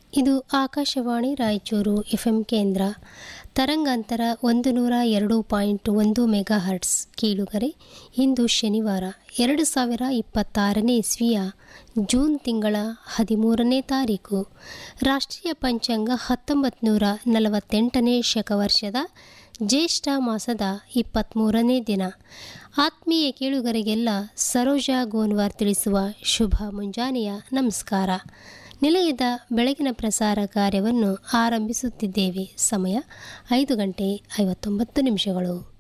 ಇದು ಆಕಾಶವಾಣಿ ರಾಯಚೂರು ಎಫ್ಎಂ ಕೇಂದ್ರ ತರಂಗಾಂತರ ಒಂದು ನೂರ ಎರಡು ಪಾಯಿಂಟ್ ಒಂದು ಮೆಗಾ ಹರ್ಟ್ಸ್ ಕೀಳುಗರೆ ಇಂದು ಶನಿವಾರ ಎರಡು ಸಾವಿರ ಇಪ್ಪತ್ತಾರನೇ ಇಸ್ವಿಯ ಜೂನ್ ತಿಂಗಳ ಹದಿಮೂರನೇ ತಾರೀಕು ರಾಷ್ಟ್ರೀಯ ಪಂಚಾಂಗ ಹತ್ತೊಂಬತ್ತು ನೂರ ನಲವತ್ತೆಂಟನೇ ಶಕವರ್ಷದ ಜ್ಯೇಷ್ಠ ಮಾಸದ ಇಪ್ಪತ್ತ್ಮೂರನೇ ದಿನ ಆತ್ಮೀಯ ಕೇಳುಗರಿಗೆಲ್ಲ ಸರೋಜಾ ಗೋನ್ವಾರ್ ತಿಳಿಸುವ ಶುಭ ಮುಂಜಾನೆಯ ನಮಸ್ಕಾರ ನಿಲಯದ ಬೆಳಗಿನ ಪ್ರಸಾರ ಕಾರ್ಯವನ್ನು ಆರಂಭಿಸುತ್ತಿದ್ದೇವೆ ಸಮಯ ಐದು ಗಂಟೆ ಐವತ್ತೊಂಬತ್ತು ನಿಮಿಷಗಳು